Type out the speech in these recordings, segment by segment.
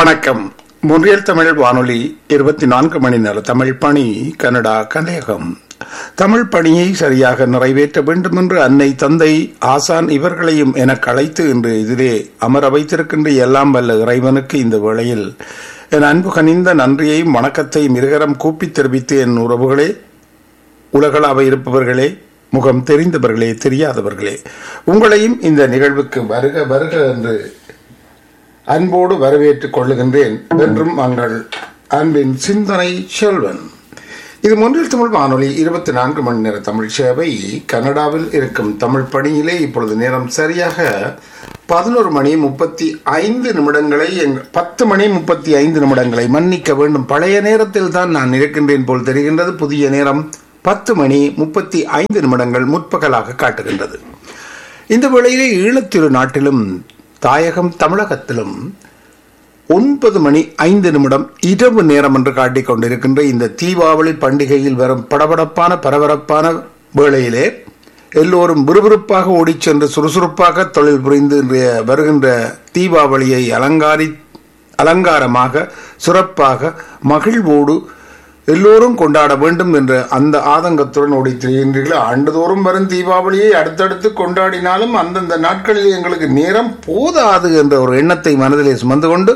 வணக்கம் முன்றியல் தமிழ் வானொலி இருபத்தி நான்கு மணி நேர தமிழ் பணி கனடா கலையகம் தமிழ் பணியை சரியாக நிறைவேற்ற வேண்டும் என்று அன்னை தந்தை ஆசான் இவர்களையும் எனக்கு அழைத்து இன்று இதிலே அமர வைத்திருக்கின்ற எல்லாம் வல்ல இறைவனுக்கு இந்த வேளையில் என் அன்பு கனிந்த நன்றியையும் வணக்கத்தையும் இருகரம் கூப்பி தெரிவித்து என் உறவுகளே உலகளாவ இருப்பவர்களே முகம் தெரிந்தவர்களே தெரியாதவர்களே உங்களையும் இந்த நிகழ்வுக்கு வருக வருக என்று அன்போடு வரவேற்றுக் கொள்ளுகின்றேன் என்றும் உங்கள் அன்பின் சிந்தனை செல்வன் இது ஒன்றில் தமிழ் வானொலி இருபத்தி நான்கு மணி நேர தமிழ் சேவை கனடாவில் இருக்கும் தமிழ் பணியிலே இப்பொழுது நேரம் சரியாக பதினோரு மணி முப்பத்தி ஐந்து நிமிடங்களை எங்க- பத்து மணி முப்பத்தி ஐந்து நிமிடங்களை மன்னிக்க வேண்டும் பழைய நேரத்தில் தான் நான் இருக்கின்றேன் போல் தெரிகின்றது புதிய நேரம் பத்து மணி முப்பத்தி ஐந்து நிமிடங்கள் முற்பகலாக காட்டுகின்றது இந்த வேளையிலே ஈழத்திரு நாட்டிலும் தாயகம் தமிழகத்திலும் ஒன்பது மணி ஐந்து நிமிடம் இரவு நேரம் என்று காட்டிக் கொண்டிருக்கின்ற இந்த தீபாவளி பண்டிகையில் வரும் படபடப்பான பரபரப்பான வேளையிலே எல்லோரும் விறுவிறுப்பாக ஓடிச் சென்று சுறுசுறுப்பாக தொழில் புரிந்து இன்றைய வருகின்ற தீபாவளியை அலங்காரி அலங்காரமாக சிறப்பாக மகிழ்வோடு எல்லோரும் கொண்டாட வேண்டும் என்ற அந்த ஆதங்கத்துடன் ஓடி திரிகின்றீர்கள் ஆண்டுதோறும் வரும் தீபாவளியை அடுத்தடுத்து கொண்டாடினாலும் அந்தந்த நாட்களில் எங்களுக்கு நேரம் போதாது என்ற ஒரு எண்ணத்தை மனதிலே சுமந்து கொண்டு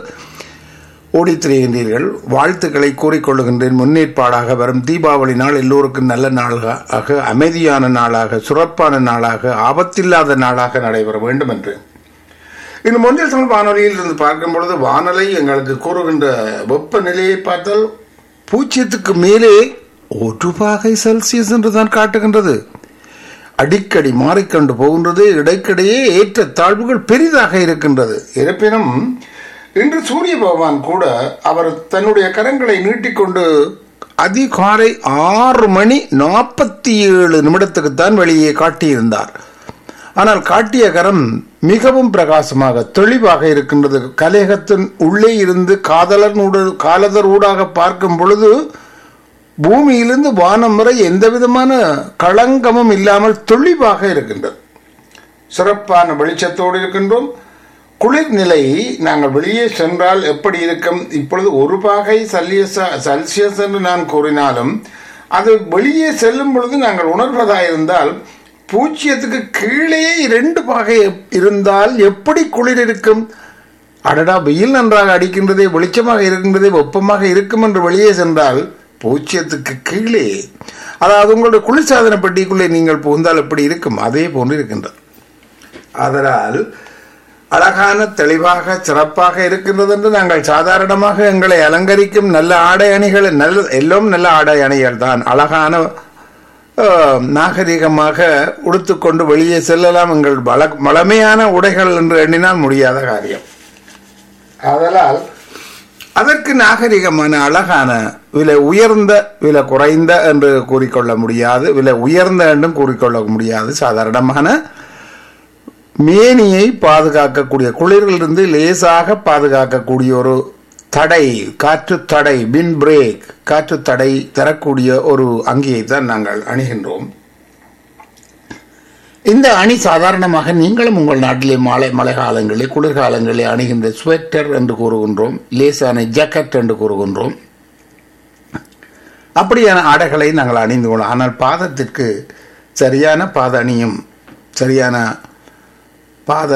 ஓடித் திரிகின்றீர்கள் வாழ்த்துக்களை கூறிக்கொள்ளுகின்றேன் முன்னேற்பாடாக வரும் தீபாவளி நாள் எல்லோருக்கும் நல்ல நாளாக அமைதியான நாளாக சிறப்பான நாளாக ஆபத்தில்லாத நாளாக நடைபெற வேண்டும் என்று இந்த ஒன்றிய தமிழ் வானொலியில் இருந்து பார்க்கும் பொழுது வானொலி எங்களுக்கு கூறுகின்ற வெப்பநிலையை பார்த்தால் பூஜ்ஜியத்துக்கு மேலே ஒரு பாகை செல்சியஸ் என்று தான் காட்டுகின்றது அடிக்கடி மாறிக்கொண்டு போகின்றது இடைக்கிடையே ஏற்ற தாழ்வுகள் பெரிதாக இருக்கின்றது இருப்பினும் இன்று சூரிய பகவான் கூட அவர் தன்னுடைய கரங்களை நீட்டிக்கொண்டு அதிகாலை ஆறு மணி நாற்பத்தி ஏழு நிமிடத்துக்குத்தான் வெளியே காட்டியிருந்தார் ஆனால் காட்டிய கரம் மிகவும் பிரகாசமாக தெளிவாக இருக்கின்றது கலேகத்தின் உள்ளே இருந்து காதலர் காலதர் ஊடாக பார்க்கும் பொழுது பூமியிலிருந்து வானம் வரை எந்த விதமான களங்கமும் இல்லாமல் தெளிவாக இருக்கின்றது சிறப்பான வெளிச்சத்தோடு இருக்கின்றோம் குளிர்நிலை நாங்கள் வெளியே சென்றால் எப்படி இருக்கும் இப்பொழுது ஒரு பாகை செல்சியஸ் செல்சியஸ் என்று நான் கூறினாலும் அது வெளியே செல்லும் பொழுது நாங்கள் உணர்வதா இருந்தால் பூஜ்ஜியத்துக்கு கீழே இரண்டு பாகை இருந்தால் எப்படி குளிர் இருக்கும் அடடா வெயில் நன்றாக அடிக்கின்றதே வெளிச்சமாக இருக்கின்றதே வெப்பமாக இருக்கும் என்று வெளியே சென்றால் பூஜ்ஜியத்துக்கு கீழே அதாவது உங்களுடைய குளிர்சாதன பெட்டிக்குள்ளே நீங்கள் புகுந்தால் எப்படி இருக்கும் அதே போன்று இருக்கின்றது அதனால் அழகான தெளிவாக சிறப்பாக இருக்கின்றது என்று நாங்கள் சாதாரணமாக எங்களை அலங்கரிக்கும் நல்ல ஆடை அணிகள் நல்ல எல்லாம் நல்ல ஆடை அணிகள் தான் அழகான அஹ், நாகரிகமாக உடுத்துக்கொண்டு வெளியே செல்லலாம் எங்கள் வள வளமையான உடைகள் என்று எண்ணினால் முடியாத காரியம் அதனால் அதற்கு நாகரிகமான அழகான விலை உயர்ந்த விலை குறைந்த என்று கூறிக்கொள்ள முடியாது விலை உயர்ந்த என்றும் கூறிக்கொள்ள முடியாது சாதாரணமான மேனியை பாதுகாக்கக்கூடிய குளிரிலிருந்து லேசாக பாதுகாக்கக்கூடிய ஒரு தடை காற்று தடை பின் பிரேக் காற்று தடை தரக்கூடிய ஒரு அங்கியை தான் நாங்கள் அணிகின்றோம் இந்த அணி சாதாரணமாக நீங்களும் உங்கள் நாட்டிலே மாலை மழை காலங்களில் குளிர்காலங்களில் அணிகின்ற ஸ்வெட்டர் என்று கூறுகின்றோம் லேசான ஜாக்கெட் என்று கூறுகின்றோம் அப்படியான ஆடைகளை நாங்கள் அணிந்து கொள்ளலாம் ஆனால் பாதத்திற்கு சரியான பாத அணியும் சரியான பாத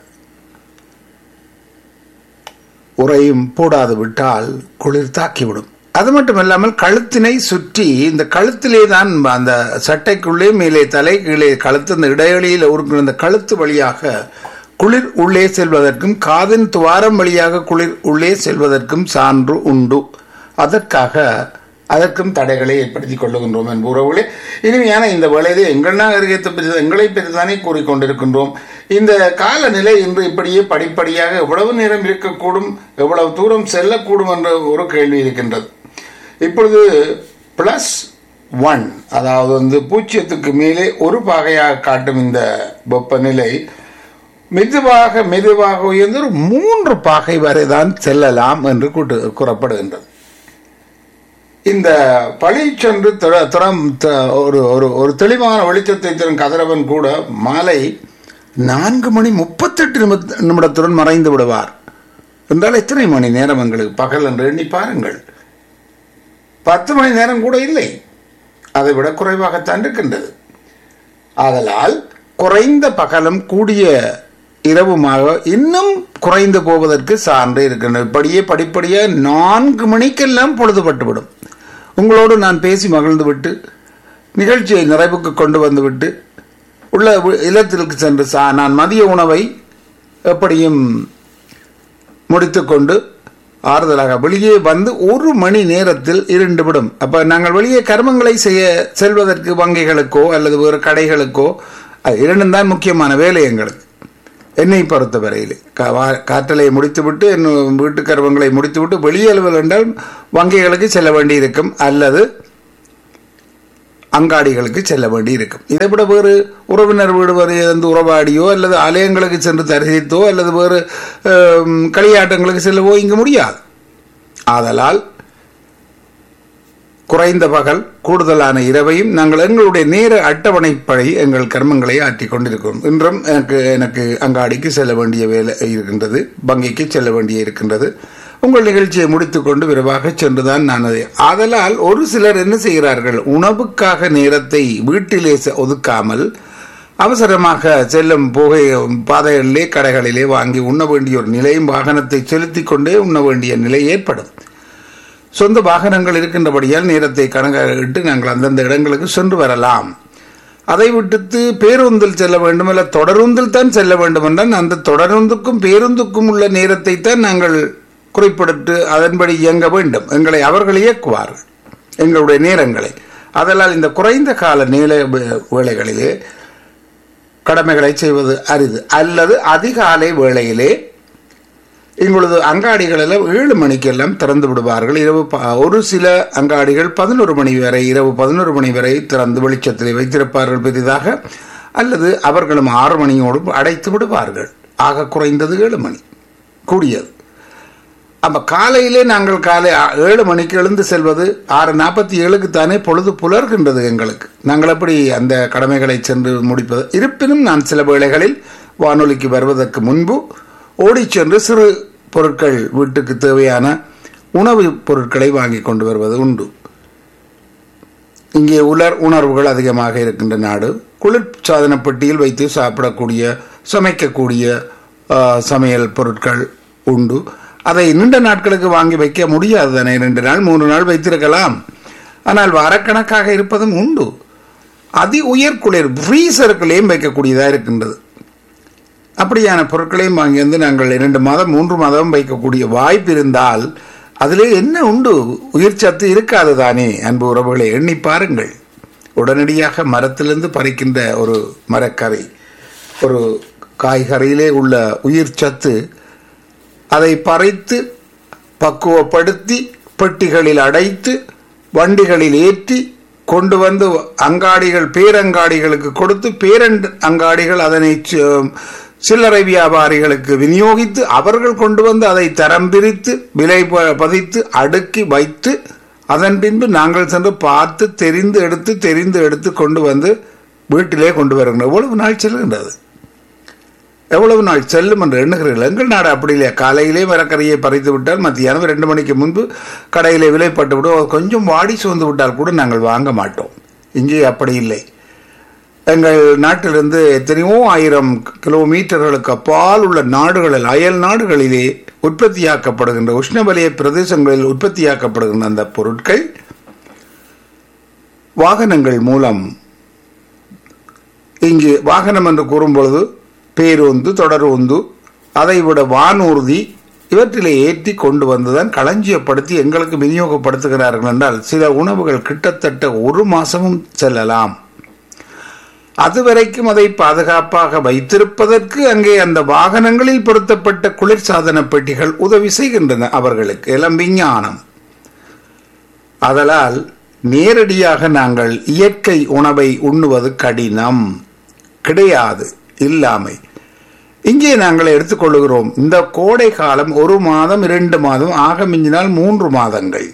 உரையும் போடாது விட்டால் குளிர் தாக்கிவிடும் அது மட்டும் இல்லாமல் கழுத்தினை சுற்றி இந்த கழுத்திலே தான் அந்த சட்டைக்குள்ளே மேலே தலை கீழே கழுத்து அந்த இடைவெளியில் இருக்கிற அந்த கழுத்து வழியாக குளிர் உள்ளே செல்வதற்கும் காதின் துவாரம் வழியாக குளிர் உள்ளே செல்வதற்கும் சான்று உண்டு அதற்காக அதற்கும் தடைகளை ஏற்படுத்திக் கொள்ளுகின்றோம் என் உறவுகளே இனிமையான இந்த வேளையிலே எங்கள் நாகரிகத்தை பற்றி எங்களை பற்றி தானே கூறிக்கொண்டிருக்கின்றோம் இந்த காலநிலை இன்று இப்படியே படிப்படியாக எவ்வளவு நேரம் இருக்கக்கூடும் எவ்வளவு தூரம் செல்லக்கூடும் என்ற ஒரு கேள்வி இருக்கின்றது இப்பொழுது பிளஸ் ஒன் அதாவது வந்து பூஜ்ஜியத்துக்கு மேலே ஒரு பாகையாக காட்டும் இந்த வெப்பநிலை மெதுவாக மெதுவாக உயர்ந்து ஒரு மூன்று பாகை வரை தான் செல்லலாம் என்று கூட்டு கூறப்படுகின்றது இந்த பழி சென்று திற- திறம் த- ஒரு ஒரு ஒரு தெளிவான வெளிச்சத்தை தரும் கதிரவன் கூட மாலை நான்கு மணி முப்பத்தெட்டு நிமிட நிமிடத்துடன் மறைந்து விடுவார் என்றால் எத்தனை மணி நேரம் எங்களுக்கு பகல் என்று எண்ணி பாருங்கள் பத்து மணி நேரம் கூட இல்லை அதை விட குறைவாகத்தான் இருக்கின்றது ஆதலால் குறைந்த பகலும் கூடிய இரவுமாக இன்னும் குறைந்து போவதற்கு சான்று இருக்கின்றது இப்படியே படிப்படியாக நான்கு மணிக்கெல்லாம் பொழுதுபட்டுவிடும் உங்களோடு நான் பேசி மகிழ்ந்து விட்டு நிகழ்ச்சியை நிறைவுக்கு கொண்டு வந்துவிட்டு உள்ள வி- இல்லத்திற்கு சென்று சா நான் மதிய உணவை எப்படியும் முடித்துக்கொண்டு ஆறுதலாக வெளியே வந்து ஒரு மணி நேரத்தில் இருண்டு விடும் அப்ப நாங்கள் வெளியே கர்மங்களை செய்ய செல்வதற்கு வங்கிகளுக்கோ அல்லது வேறு கடைகளுக்கோ அது இரண்டும் தான் முக்கியமான வேலை எங்களுக்கு என்னை பொறுத்தவரையில் கா- வா- காற்றலை முடித்துவிட்டு என் வீட்டு கர்மங்களை முடித்துவிட்டு வெளியே அலுவல் என்றால் வங்கிகளுக்கு செல்ல வேண்டியிருக்கும் அல்லது அங்காடிகளுக்கு செல்ல வேண்டி இருக்கும் இதை விட வேறு உறவினர் வீடு வரை வந்து உறவாடியோ அல்லது ஆலயங்களுக்கு சென்று தரிசித்தோ அல்லது வேறு ஆம், களியாட்டங்களுக்கு செல்லவோ இங்கு முடியாது ஆதலால் குறைந்த பகல் கூடுதலான இரவையும் நாங்கள் எங்களுடைய நேர அட்டவணைப்படி எங்கள் கர்மங்களை ஆற்றிக் கொண்டிருக்கிறோம் இன்றும் எனக்கு எனக்கு அங்காடிக்கு செல்ல வேண்டிய வேலை இருக்கின்றது வங்கிக்கு செல்ல வேண்டிய இருக்கின்றது உங்கள் நிகழ்ச்சியை முடித்துக்கொண்டு விரைவாக சென்றுதான் நான் அதை ஆதலால் ஒரு சிலர் என்ன செய்கிறார்கள் உணவுக்காக நேரத்தை வீட்டிலே செ- ஒதுக்காமல் அவசரமாக செல்லும் போகை பாதைகளிலே கடைகளிலே வாங்கி உண்ண வேண்டிய ஒரு நிலையும் வாகனத்தை செலுத்திக் கொண்டே உண்ண வேண்டிய நிலை ஏற்படும் சொந்த வாகனங்கள் இருக்கின்றபடியால் நேரத்தை கணக்கிட்டு நாங்கள் அந்தந்த இடங்களுக்கு சென்று வரலாம் அதை விட்டுத்து பேருந்தில் செல்ல வேண்டும் அல்ல தொடருந்தில் தான் செல்ல வேண்டும் என்றால் அந்த தொடருந்துக்கும் பேருந்துக்கும் உள்ள நேரத்தை தான் நாங்கள் குறிப்பிட்டு அதன்படி இயங்க வேண்டும் எங்களை அவர்கள் இயக்குவார்கள் எங்களுடைய நேரங்களை அதனால் இந்த குறைந்த கால நீள வே- வேளைகளிலே கடமைகளை செய்வது அரிது அல்லது அதிகாலை வேளையிலே எங்களது அங்காடிகள் எல்லாம் ஏழு மணிக்கெல்லாம் திறந்து விடுவார்கள் இரவு ப- ஒரு சில அங்காடிகள் பதினோரு மணி வரை இரவு பதினோரு மணி வரை திறந்து வெளிச்சத்திலே வைத்திருப்பார்கள் பெரிதாக அல்லது அவர்களும் ஆறு மணியோடு அடைத்து விடுவார்கள் ஆக குறைந்தது ஏழு மணி கூடியது அப்ப காலையிலே நாங்கள் காலை ஆ- ஏழு மணிக்கு எழுந்து செல்வது ஆறு நாற்பத்தி ஏழுக்கு தானே பொழுது புலர்கின்றது எங்களுக்கு நாங்கள் எப்படி அந்த கடமைகளை சென்று முடிப்பது இருப்பினும் நான் சில வேளைகளில் வானொலிக்கு வருவதற்கு முன்பு ஓடிச் சென்று சிறு பொருட்கள் வீட்டுக்கு தேவையான உணவுப் பொருட்களை வாங்கி கொண்டு வருவது உண்டு இங்கே உலர் உணர்வுகள் அதிகமாக இருக்கின்ற நாடு குளிர்சாதன பெட்டியில் வைத்து சாப்பிடக்கூடிய சமைக்கக்கூடிய ஆ, சமையல் பொருட்கள் உண்டு அதை நீண்ட நாட்களுக்கு வாங்கி வைக்க முடியாது தானே ரெண்டு நாள் மூன்று நாள் வைத்திருக்கலாம் ஆனால் வாரக்கணக்காக இருப்பதும் உண்டு அதி உயர் குளிர் ஃப்ரீசருக்குள்ளேயும் வைக்கக்கூடியதாக இருக்கின்றது அப்படியான பொருட்களையும் வாங்கி வந்து நாங்கள் இரண்டு மாதம் மூன்று மாதம் வைக்கக்கூடிய வாய்ப்பு இருந்தால் அதிலே என்ன உண்டு உயிர் சத்து இருக்காது தானே அன்பு உறவுகளை எண்ணி பாருங்கள் உடனடியாக மரத்திலிருந்து பறிக்கின்ற ஒரு மரக்கரை ஒரு காய்கறியிலே உள்ள உயிர் சத்து அதை பறித்து பக்குவப்படுத்தி பெட்டிகளில் அடைத்து வண்டிகளில் ஏற்றி கொண்டு வந்து அங்காடிகள் பேரங்காடிகளுக்கு கொடுத்து பேரண்ட் அங்காடிகள் அதனை சி- சில்லறை வியாபாரிகளுக்கு விநியோகித்து அவர்கள் கொண்டு வந்து அதை தரம் பிரித்து விலை ப- பதித்து அடுக்கி வைத்து அதன் பின்பு நாங்கள் சென்று பார்த்து தெரிந்து எடுத்து தெரிந்து எடுத்து கொண்டு வந்து வீட்டிலே கொண்டு வருகின்றோம் எவ்வளவு நாள் செல்கின்றது எவ்வளவு நாள் செல்லும் என்று எண்ணுகிறீர்கள் எங்கள் நாடு அப்படி இல்லையா காலையிலே மரக்கறியை பறித்து விட்டால் மத்தியானம் ரெண்டு மணிக்கு முன்பு கடையிலே விலைப்பட்டு விடும் அது கொஞ்சம் வாடி சோர்ந்து விட்டால் கூட நாங்கள் வாங்க மாட்டோம் இங்கே அப்படி இல்லை எங்கள் நாட்டிலிருந்து எத்தனையோ ஆயிரம் கிலோமீட்டர்களுக்கு அப்பால் உள்ள நாடுகளில் அயல் நாடுகளிலே உற்பத்தியாக்கப்படுகின்ற உஷ்ணவலய பிரதேசங்களில் உற்பத்தியாக்கப்படுகின்ற அந்த பொருட்கள் வாகனங்கள் மூலம் இங்கு வாகனம் என்று கூறும்பொழுது பேருந்து தொடருந்து அதைவிட வானூர்தி இவற்றிலே ஏற்றி கொண்டு வந்துதான் களஞ்சியப்படுத்தி எங்களுக்கு விநியோகப்படுத்துகிறார்கள் என்றால் சில உணவுகள் கிட்டத்தட்ட ஒரு மாசமும் செல்லலாம் அதுவரைக்கும் அதை பாதுகாப்பாக வைத்திருப்பதற்கு அங்கே அந்த வாகனங்களில் பொருத்தப்பட்ட குளிர்சாதன பெட்டிகள் உதவி செய்கின்றன அவர்களுக்கு எல்லாம் விஞ்ஞானம் அதலால் நேரடியாக நாங்கள் இயற்கை உணவை உண்ணுவது கடினம் கிடையாது இல்லாமை இங்கே நாங்கள் எடுத்துக்கொள்கிறோம் இந்த கோடை காலம் ஒரு மாதம் இரண்டு மாதம் ஆக மிஞ்சினால் மூன்று மாதங்கள்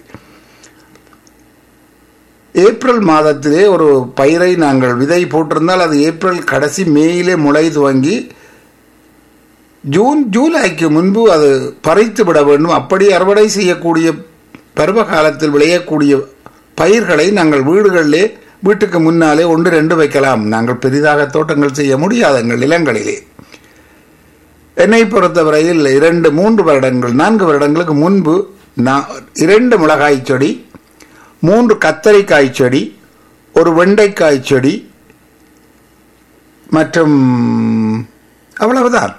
ஏப்ரல் மாதத்திலே ஒரு பயிரை நாங்கள் விதை போட்டிருந்தால் அது ஏப்ரல் கடைசி மேயிலே முளை துவங்கி ஜூன் ஜூலைக்கு முன்பு அது பறித்து விட வேண்டும் அப்படி அறுவடை செய்யக்கூடிய பருவ காலத்தில் விளையக்கூடிய பயிர்களை நாங்கள் வீடுகளிலே வீட்டுக்கு முன்னாலே ஒன்று ரெண்டு வைக்கலாம் நாங்கள் பெரிதாக தோட்டங்கள் செய்ய முடியாது எங்கள் நிலங்களிலே என்னை பொறுத்தவரையில் இரண்டு மூன்று வருடங்கள் நான்கு வருடங்களுக்கு முன்பு நான் இரண்டு மிளகாய் செடி மூன்று கத்தரிக்காய் செடி ஒரு வெண்டைக்காய் செடி மற்றும் அவ்வளவுதான்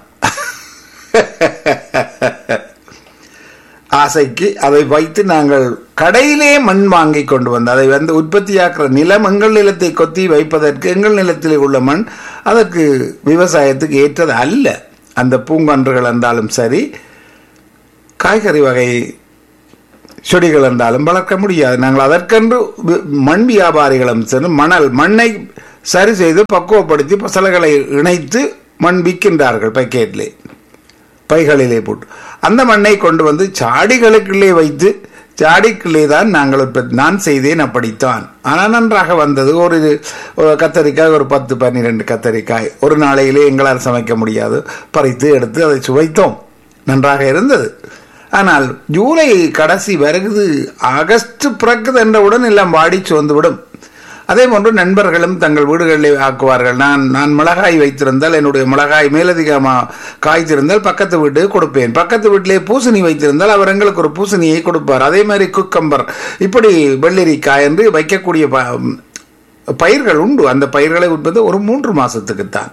ஆசைக்கு அதை வைத்து நாங்கள் கடையிலே மண் வாங்கி கொண்டு வந்து அதை வந்து உற்பத்தியாக்குற நிலம் எங்கள் நிலத்தை கொத்தி வைப்பதற்கு எங்கள் நிலத்தில் உள்ள மண் அதற்கு விவசாயத்துக்கு ஏற்றது அல்ல அந்த பூங்கன்றுகள் இருந்தாலும் சரி காய்கறி வகை செடிகள் என்றாலும் வளர்க்க முடியாது நாங்கள் அதற்கென்று மண் வியாபாரிகளும் சென்று மணல் மண்ணை சரி செய்து பக்குவப்படுத்தி பசலைகளை இணைத்து மண் விற்கின்றார்கள் பக்கெட்லே பைகளிலே போட்டு அந்த மண்ணை கொண்டு வந்து சாடிகளுக்குள்ளே வைத்து சாடிக்குள்ளே தான் நாங்கள் நான் செய்தேன் அப்படித்தான் ஆனால் நன்றாக வந்தது ஒரு கத்தரிக்காய் ஒரு பத்து பன்னிரெண்டு கத்தரிக்காய் ஒரு நாளையிலே எங்களால் சமைக்க முடியாது பறித்து எடுத்து அதை சுவைத்தோம் நன்றாக இருந்தது ஆனால் ஜூலை கடைசி வருகுது ஆகஸ்ட் பிறக்குது என்றவுடன் எல்லாம் வாடி சோர்ந்துவிடும் அதே போன்று நண்பர்களும் தங்கள் வீடுகளில் ஆக்குவார்கள் நான் நான் மிளகாய் வைத்திருந்தால் என்னுடைய மிளகாய் மேலதிகமாக காய்த்திருந்தால் பக்கத்து வீட்டுக்கு கொடுப்பேன் பக்கத்து வீட்டிலே பூசணி வைத்திருந்தால் அவர் எங்களுக்கு ஒரு பூசணியை கொடுப்பார் அதே மாதிரி குக்கம்பர் இப்படி வெள்ளரிக்காய் என்று வைக்கக்கூடிய பயிர்கள் உண்டு அந்த பயிர்களை உட்பது ஒரு மூன்று மாசத்துக்குத்தான்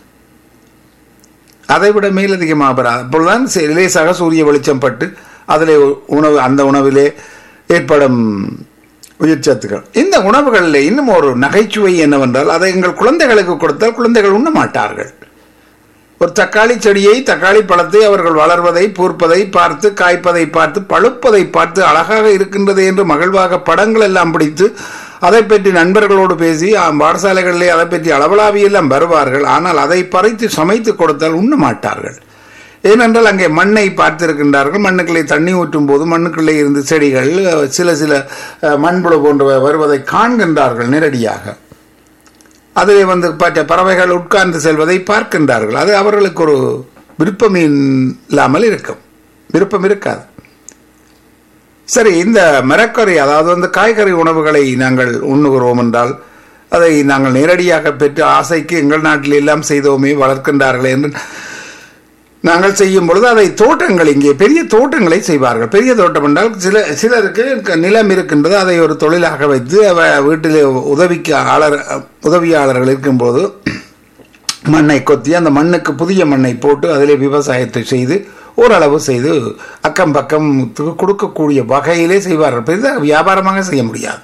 அதை விட மேலதிகமாக பெறாது அப்பொழுதுதான் லேசாக சூரிய வெளிச்சம் பட்டு அதில் உணவு அந்த உணவிலே ஏற்படும் உயிர்ச்சத்துக்கள் இந்த உணவுகளில் இன்னும் ஒரு நகைச்சுவை என்னவென்றால் அதை எங்கள் குழந்தைகளுக்கு கொடுத்தால் குழந்தைகள் உண்ண மாட்டார்கள் ஒரு தக்காளி செடியை தக்காளி பழத்தை அவர்கள் வளர்வதை பூர்ப்பதை பார்த்து காய்ப்பதை பார்த்து பழுப்பதை பார்த்து அழகாக இருக்கின்றது என்று மகிழ்வாக படங்கள் எல்லாம் பிடித்து அதை பற்றி நண்பர்களோடு பேசி பாடசாலைகளிலே அதை பற்றி அளவலாவியெல்லாம் வருவார்கள் ஆனால் அதை பறித்து சமைத்து கொடுத்தால் உண்ண மாட்டார்கள் ஏனென்றால் அங்கே மண்ணை பார்த்திருக்கின்றார்கள் மண்ணுக்குள்ளே தண்ணி ஊற்றும் போது மண்ணுக்குள்ளே இருந்து செடிகள் சில சில மண்புழு போன்ற வருவதை காண்கின்றார்கள் நேரடியாக அதிலே வந்து பற்ற பறவைகள் உட்கார்ந்து செல்வதை பார்க்கின்றார்கள் அது அவர்களுக்கு ஒரு விருப்பம் இல்லாமல் இருக்கும் விருப்பம் இருக்காது சரி இந்த மரக்கறி அதாவது வந்து காய்கறி உணவுகளை நாங்கள் உண்ணுகிறோம் என்றால் அதை நாங்கள் நேரடியாக பெற்று ஆசைக்கு எங்கள் நாட்டில் எல்லாம் செய்தோமே வளர்க்கின்றார்கள் என்று நாங்கள் செய்யும் பொழுது அதை தோட்டங்கள் இங்கே பெரிய தோட்டங்களை செய்வார்கள் பெரிய தோட்டம் என்றால் சில சிலருக்கு நிலம் இருக்கின்றது அதை ஒரு தொழிலாக வைத்து வீட்டிலே உதவிக்கு ஆளர் உதவியாளர்கள் இருக்கும்போது மண்ணை கொத்தி அந்த மண்ணுக்கு புதிய மண்ணை போட்டு அதிலே விவசாயத்தை செய்து ஓரளவு செய்து அக்கம் பக்கம் கொடுக்கக்கூடிய வகையிலே செய்வார்கள் பெரிதாக வியாபாரமாக செய்ய முடியாது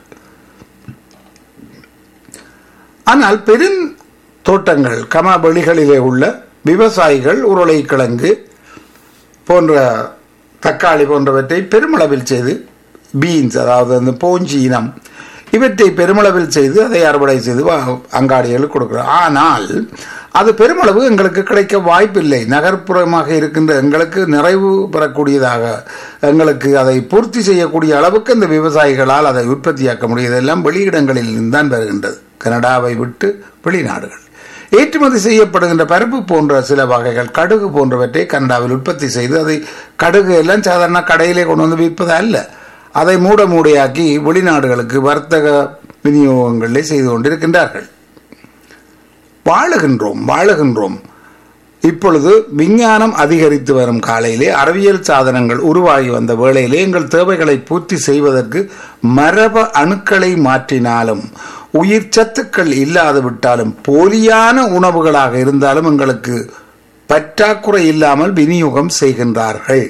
ஆனால் பெரும் தோட்டங்கள் கமவெளிகளிலே உள்ள விவசாயிகள் உருளைக்கிழங்கு போன்ற தக்காளி போன்றவற்றை பெருமளவில் செய்து பீன்ஸ் அதாவது அந்த போஞ்சி இனம் இவற்றை பெருமளவில் செய்து அதை அறுவடை செய்து அங்காடிகளுக்கு கொடுக்குறோம் ஆனால் அது பெருமளவு எங்களுக்கு கிடைக்க வாய்ப்பில்லை நகர்ப்புறமாக இருக்கின்ற எங்களுக்கு நிறைவு பெறக்கூடியதாக எங்களுக்கு அதை பூர்த்தி செய்யக்கூடிய அளவுக்கு இந்த விவசாயிகளால் அதை உற்பத்தியாக்க முடியதெல்லாம் வெளியிடங்களில் தான் வருகின்றது கனடாவை விட்டு வெளிநாடுகள் ஏற்றுமதி செய்யப்படுகின்ற பருப்பு போன்ற சில வகைகள் கடுகு போன்றவற்றை கனடாவில் உற்பத்தி செய்து அதை கடுகு எல்லாம் சாதாரண கடையிலே கொண்டு வந்து விற்பது அல்ல அதை மூட மூடையாக்கி வெளிநாடுகளுக்கு வர்த்தக விநியோகங்களிலே செய்து கொண்டிருக்கின்றார்கள் வாழுகின்றோம் வாழுகின்றோம் இப்பொழுது விஞ்ஞானம் அதிகரித்து வரும் காலையிலே அறிவியல் சாதனங்கள் உருவாகி வந்த வேளையிலே எங்கள் தேவைகளை பூர்த்தி செய்வதற்கு மரப அணுக்களை மாற்றினாலும் உயிர் சத்துக்கள் இல்லாது விட்டாலும் போலியான உணவுகளாக இருந்தாலும் எங்களுக்கு பற்றாக்குறை இல்லாமல் விநியோகம் செய்கின்றார்கள்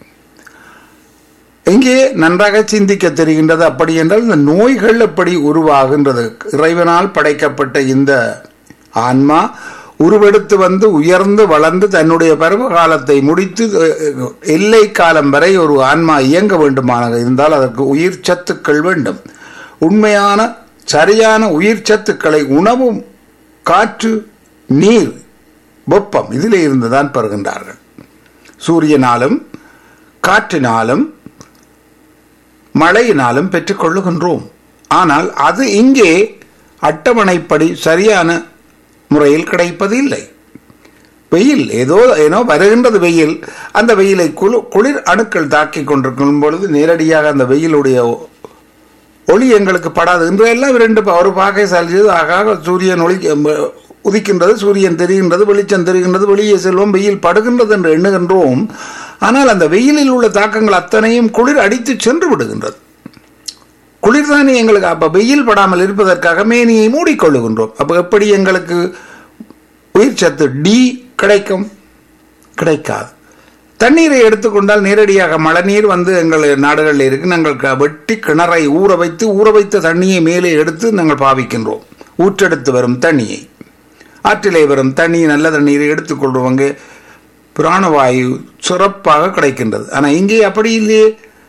இங்கே நன்றாக சிந்திக்க தெரிகின்றது அப்படி என்றால் இந்த நோய்கள் எப்படி உருவாகின்றது இறைவனால் படைக்கப்பட்ட இந்த ஆன்மா உருவெடுத்து வந்து உயர்ந்து வளர்ந்து தன்னுடைய பருவ காலத்தை முடித்து எல்லை காலம் வரை ஒரு ஆன்மா இயங்க வேண்டுமான இருந்தால் அதற்கு உயிர் சத்துக்கள் வேண்டும் உண்மையான சரியான உயிர் சத்துக்களை உணவும் காற்று நீர் வெப்பம் இதிலே இருந்துதான் பெறுகின்றார்கள் சூரியனாலும் காற்றினாலும் மழையினாலும் பெற்றுக்கொள்ளுகின்றோம் ஆனால் அது இங்கே அட்டவணைப்படி சரியான முறையில் கிடைப்பது இல்லை வெயில் ஏதோ ஏனோ வருகின்றது வெயில் அந்த வெயிலை குளு குளிர் அணுக்கள் தாக்கி கொண்டிருக்கும் பொழுது நேரடியாக அந்த வெயிலுடைய ஒளி எங்களுக்கு படாது இன்று எல்லாம் இரண்டு ப- ஒரு பாகை செல்சியஸ் ஆகாக சூரியன் ஒளி அம், உதிக்கின்றது சூரியன் தெரிகின்றது வெளிச்சம் தெரிகின்றது வெளியே செல்வோம் வெயில் படுகின்றது என்று எண்ணுகின்றோம் ஆனால் அந்த வெயிலில் உள்ள தாக்கங்கள் அத்தனையும் குளிர் அடித்து சென்று விடுகின்றது குளிர்தானே எங்களுக்கு அப்ப வெயில் படாமல் இருப்பதற்காக மேனியை மூடிக்கொள்ளுகின்றோம் அப்ப எப்படி எங்களுக்கு உயிர் சத்து டி கிடைக்கும் கிடைக்காது தண்ணீரை எடுத்துக்கொண்டால் நேரடியாக மழைநீர் வந்து எங்கள் நாடுகளில் இருக்கு நாங்கள் க- வெட்டி கிணறை ஊற வைத்து ஊற வைத்த தண்ணியை மேலே எடுத்து நாங்கள் பாவிக்கின்றோம் ஊற்றெடுத்து வரும் தண்ணியை ஆற்றிலே வரும் தண்ணி நல்ல தண்ணீரை எடுத்துக்கொள்றவங்க பிராணவாயு சிறப்பாக கிடைக்கின்றது ஆனா இங்கே அப்படி இல்லையே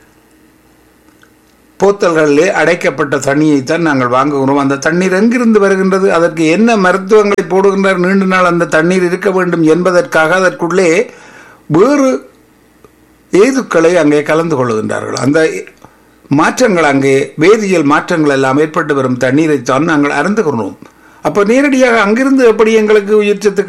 போத்தல்களிலே அடைக்கப்பட்ட தண்ணியைத்தான் நாங்கள் வாங்குகிறோம் அந்த தண்ணீர் எங்கிருந்து வருகின்றது அதற்கு என்ன மருத்துவங்களை போடுகின்றார் நீண்ட நாள் அந்த தண்ணீர் இருக்க வேண்டும் என்பதற்காக அதற்குள்ளே வேறு ஏதுக்களை அங்கே கலந்து கொள்ளுகின்றார்கள் அந்த மாற்றங்கள் அங்கே வேதியியல் மாற்றங்கள் எல்லாம் ஏற்பட்டு வரும் தண்ணீரைத்தான் நாங்கள் அருந்துகிறோம் அப்ப நேரடியாக அங்கிருந்து எப்படி எங்களுக்கு உயிர் சத்து